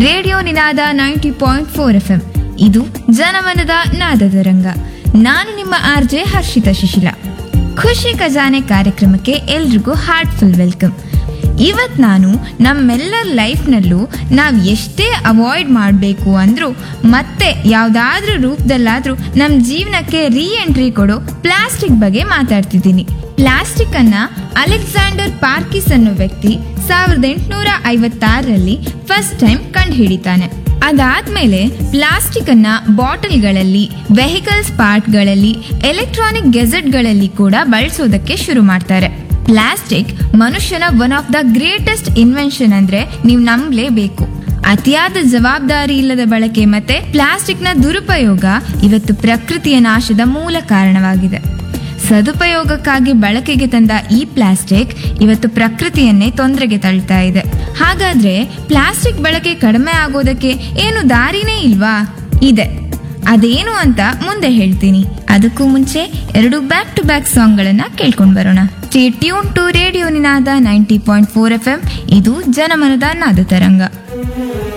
radio Ninada ninety point four F M ಇದು ಜನಮನದ ನಾದದ ರಂಗ ನಾನು ನಿಮ್ಮ ಆರ್ ಜೆ ಹರ್ಷಿತಾ ಶಿಶಿಲ ಖುಷಿ ಖಜಾನೆ ಕಾರ್ಯಕ್ರಮಕ್ಕೆ ಎಲ್ರಿಗೂ ಹಾರ್ಟ್ಫುಲ್ ವೆಲ್ಕಮ್ ಇವತ್ ನಾನು ನಮ್ಮೆಲ್ಲರ ಲೈಫ್ನಲ್ಲೂ ನಾವು ಎಷ್ಟೇ ಅವಾಯ್ಡ್ ಮಾಡಬೇಕು ಅಂದ್ರೂ ಮತ್ತೆ ಯಾವುದಾದ್ರೂ ರೂಪದಲ್ಲಾದ್ರೂ ನಮ್ಮ ಜೀವನಕ್ಕೆ ರೀ ಎಂಟ್ರಿ ಕೊಡೋ ಪ್ಲಾಸ್ಟಿಕ್ ಬಗ್ಗೆ ಮಾತಾಡ್ತಿದ್ದೀನಿ ಪ್ಲಾಸ್ಟಿಕ್ ಅನ್ನ ಅಲೆಕ್ಸಾಂಡರ್ ಪಾರ್ಕಿಸ್ ಅನ್ನೋ ವ್ಯಕ್ತಿ ಸಾವಿರದ ಎಂಟುನೂರ ಐವತ್ತಾರರಲ್ಲಿ ಫಸ್ಟ್ ಟೈಮ್ ಕಂಡು ಹಿಡಿತಾನೆ ಅದಾದ್ಮೇಲೆ ಪ್ಲಾಸ್ಟಿಕ್ ಅನ್ನ ಬಾಟಲ್ಗಳಲ್ಲಿ ವೆಹಿಕಲ್ಸ್ ಪಾರ್ಟ್ಗಳಲ್ಲಿ ಎಲೆಕ್ಟ್ರಾನಿಕ್ ಗೆಜೆಟ್ಗಳಲ್ಲಿ ಕೂಡ ಬಳಸೋದಕ್ಕೆ ಶುರು ಮಾಡ್ತಾರೆ ಪ್ಲಾಸ್ಟಿಕ್ ಮನುಷ್ಯನ one of the greatest invention ಅಂದ್ರೆ ನೀವು ನಂಬಲೇಬೇಕು ಅತಿಯಾದ ಜವಾಬ್ದಾರಿ ಇಲ್ಲದ ಬಳಕೆ ಮತ್ತೆ ಪ್ಲಾಸ್ಟಿಕ್ನ ದುರುಪಯೋಗ ಇವತ್ತು ಪ್ರಕೃತಿಯ ನಾಶದ ಮೂಲ ಕಾರಣವಾಗಿದೆ ಸದುಪಯೋಗಕ್ಕಾಗಿ ಬಳಕೆಗೆ ತಂದ ಈ ಪ್ಲಾಸ್ಟಿಕ್ ಇವತ್ತು ಪ್ರಕೃತಿಯನ್ನೇ ತೊಂದರೆಗೆ ತಳ್ತಾ ಇದೆ ಹಾಗಾದ್ರೆ ಪ್ಲಾಸ್ಟಿಕ್ ಬಳಕೆ ಕಡಿಮೆ ಆಗೋದಕ್ಕೆ ಏನು ದಾರಿನೇ ಇಲ್ವಾ ಇದೆ ಅದೇನು ಅಂತ ಮುಂದೆ ಹೇಳ್ತೀನಿ ಅದಕ್ಕೂ ಮುಂಚೆ ಎರಡು ಬ್ಯಾಕ್ ಟು ಬ್ಯಾಕ್ ಸಾಂಗ್ಗಳನ್ನ ಕೇಳ್ಕೊಂಡು ಬರೋಣ stay tune to radio Ninada ninety point four F M ಇದು ಜನಮನದ ನಾದ ತರಂಗ